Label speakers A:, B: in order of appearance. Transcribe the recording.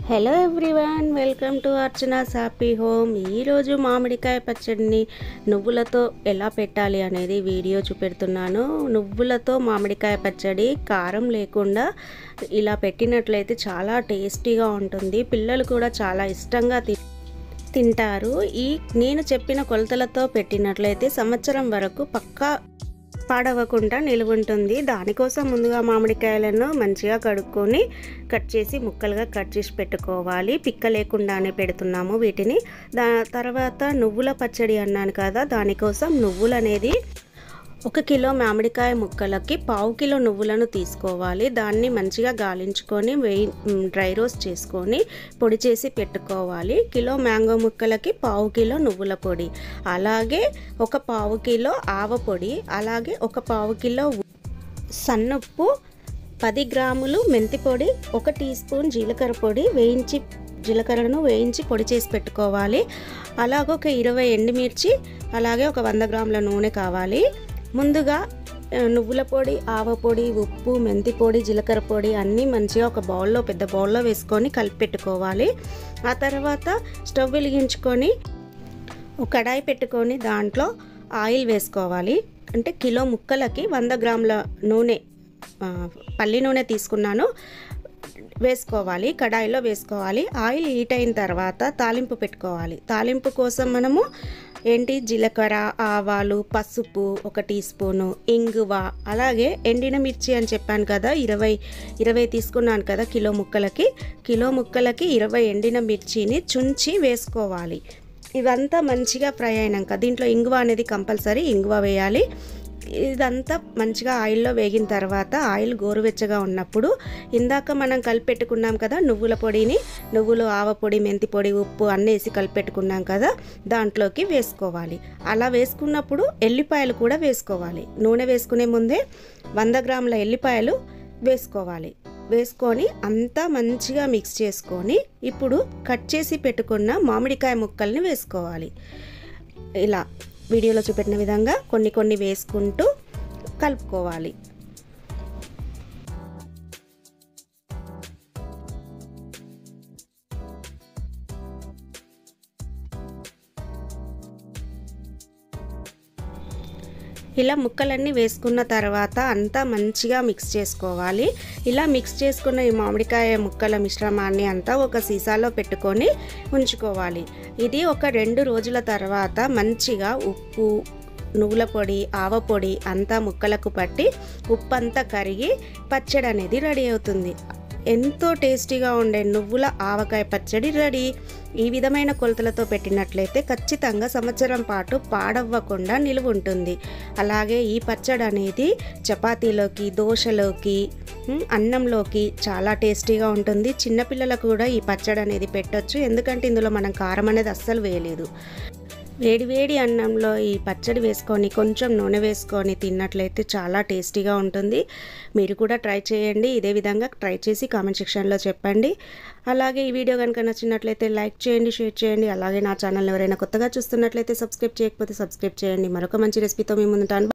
A: hello everyone welcome to Archana's happy home ఈరోజు మామిడికాయ పచ్చడిని నువ్వులతో ఎలా పెట్టాలి అనేది వీడియో చూపెడుతున్నాను నువ్వులతో మామిడికాయ పచ్చడి కారం లేకుండా ఇలా పెట్టినట్లయితే చాలా టేస్టీగా ఉంటుంది పిల్లలు కూడా చాలా ఇష్టంగా తి తింటారు ఈ నేను చెప్పిన కొలతలతో పెట్టినట్లయితే సంవత్సరం వరకు పక్కా పాడవకుండా నిలువ ఉంటుంది దానికోసం ముందుగా మామిడికాయలను మంచిగా కడుక్కొని కట్ చేసి ముక్కలుగా కట్ చేసి పెట్టుకోవాలి పిక్క లేకుండానే పెడుతున్నాము వీటిని దా తర్వాత నువ్వుల పచ్చడి అన్నాను కదా దానికోసం నువ్వులు అనేది ఒక కిలో మామిడికాయ ముక్కలకి పావు కిలో నువ్వులను తీసుకోవాలి దాన్ని మంచిగా గాలించుకొని వేయి డ్రై రోస్ట్ చేసుకొని పొడి చేసి పెట్టుకోవాలి కిలో మ్యాంగో ముక్కలకి పావు కిలో నువ్వుల పొడి అలాగే ఒక పావు కిలో ఆవ పొడి అలాగే ఒక పావు కిలో సన్నుప్పు పది గ్రాములు మెంతి పొడి ఒక టీ స్పూన్ జీలకర్ర పొడి వేయించి జీలకర్రను వేయించి పొడి చేసి పెట్టుకోవాలి అలాగే ఒక ఇరవై ఎండుమిర్చి అలాగే ఒక వంద గ్రాముల నూనె కావాలి ముందుగా నువ్వుల పొడి ఆవ పొడి ఉప్పు మెంతి పొడి జీలకర్ర పొడి అన్నీ మంచిగా ఒక బౌల్లో పెద్ద బౌల్లో వేసుకొని కలిపి పెట్టుకోవాలి ఆ తర్వాత స్టవ్ వెలిగించుకొని ఒక కడాయి పెట్టుకొని దాంట్లో ఆయిల్ వేసుకోవాలి అంటే కిలో ముక్కలకి వంద గ్రాముల నూనె పల్లి నూనె తీసుకున్నాను వేసుకోవాలి కడాయిలో వేసుకోవాలి ఆయిల్ హీట్ అయిన తర్వాత తాలింపు పెట్టుకోవాలి తాలింపు కోసం మనము ఏంటి జీలకర్ర ఆవాలు పసుపు ఒక టీ స్పూను ఇంగువ అలాగే ఎండిన మిర్చి అని చెప్పాను కదా ఇరవై ఇరవై తీసుకున్నాను కదా కిలో ముక్కలకి కిలో ముక్కలకి ఇరవై ఎండిన మిర్చిని చుంచి వేసుకోవాలి ఇవంతా మంచిగా ఫ్రై అయినాక దీంట్లో ఇంగువ అనేది కంపల్సరీ ఇంగువ వేయాలి ఇదంతా మంచిగా ఆయిల్లో వేగిన తర్వాత ఆయిల్ గోరువెచ్చగా ఉన్నప్పుడు ఇందాక మనం కలిపెట్టుకున్నాం కదా నువ్వుల పొడిని నువ్వులు ఆవ పొడి మెంతి పొడి ఉప్పు అన్నీ వేసి కలిపెట్టుకున్నాం కదా దాంట్లోకి వేసుకోవాలి అలా వేసుకున్నప్పుడు ఎల్లిపాయలు కూడా వేసుకోవాలి నూనె వేసుకునే ముందే వంద గ్రాముల ఎల్లిపాయలు వేసుకోవాలి వేసుకొని అంతా మంచిగా మిక్స్ చేసుకొని ఇప్పుడు కట్ చేసి పెట్టుకున్న మామిడికాయ ముక్కల్ని వేసుకోవాలి ఇలా వీడియోలో చూపెట్టిన విధంగా కొన్ని కొన్ని వేసుకుంటూ కలుపుకోవాలి ఇలా ముక్కలన్నీ వేసుకున్న తర్వాత అంతా మంచిగా మిక్స్ చేసుకోవాలి ఇలా మిక్స్ చేసుకున్న ఈ మామిడికాయ ముక్కల మిశ్రమాన్ని అంతా ఒక సీసాలో పెట్టుకొని ఉంచుకోవాలి ఇది ఒక రెండు రోజుల తర్వాత మంచిగా ఉప్పు నువ్వుల పొడి ఆవ పొడి అంతా ముక్కలకు పట్టి ఉప్పు అంతా కరిగి పచ్చడి అనేది రెడీ అవుతుంది ఎంతో టేస్టీగా ఉండే నువ్వుల ఆవకాయ పచ్చడి రెడీ ఈ విధమైన కొలతలతో పెట్టినట్లయితే ఖచ్చితంగా సంవత్సరం పాటు పాడవ్వకుండా నిలువ ఉంటుంది అలాగే ఈ పచ్చడి అనేది చపాతీలోకి దోశలోకి అన్నంలోకి చాలా టేస్టీగా ఉంటుంది చిన్నపిల్లలకు కూడా ఈ పచ్చడి అనేది పెట్టొచ్చు ఎందుకంటే ఇందులో మనం కారం అనేది అస్సలు వేయలేదు వేడి వేడి అన్నంలో ఈ పచ్చడి వేసుకొని కొంచెం నూనె వేసుకొని తిన్నట్లయితే చాలా టేస్టీగా ఉంటుంది మీరు కూడా ట్రై చేయండి ఇదే విధంగా ట్రై చేసి కామెంట్ సెక్షన్లో చెప్పండి అలాగే ఈ వీడియో కనుక నచ్చినట్లయితే లైక్ చేయండి షేర్ చేయండి అలాగే నా ఛానల్ ఎవరైనా కొత్తగా చూస్తున్నట్లయితే సబ్స్క్రైబ్ చేయకపోతే సబ్స్క్రైబ్ చేయండి మరొక మంచి రెసిపీతో మీ ముందుంటాను